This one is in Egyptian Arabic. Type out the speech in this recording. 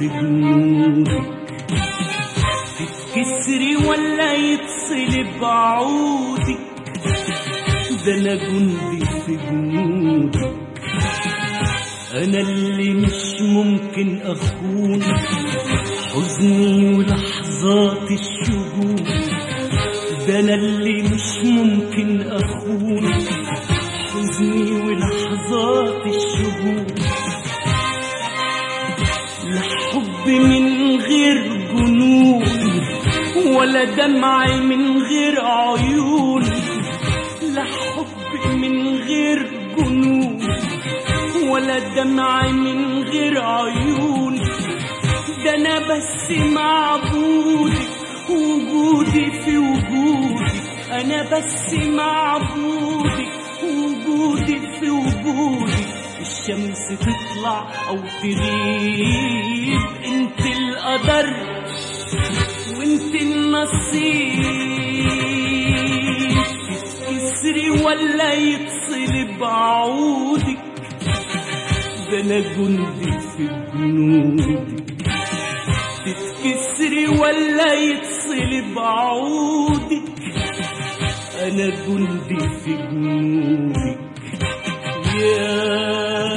في جنودك تتكسري ولا يتصلب عودك ده انا جندي في جنودك انا اللي مش ممكن اخون حزني ولحظات الشجون ده انا اللي مش ممكن اخون حزني ولحظات الشجون لا حب من غير جنون ولا دمع من غير عيون لا حب من غير جنون ولا دمع من غير عيون ده انا بس معبودك وجودي في وجودك انا بس معبودك وجودي في وجودك الشمس تطلع او تغيب انت القدر وانت النصيب تتكسري ولا يتصلب عودك ده انا جندي في جنودك تتكسري ولا يتصلب عودك انا جندي في جنودك يا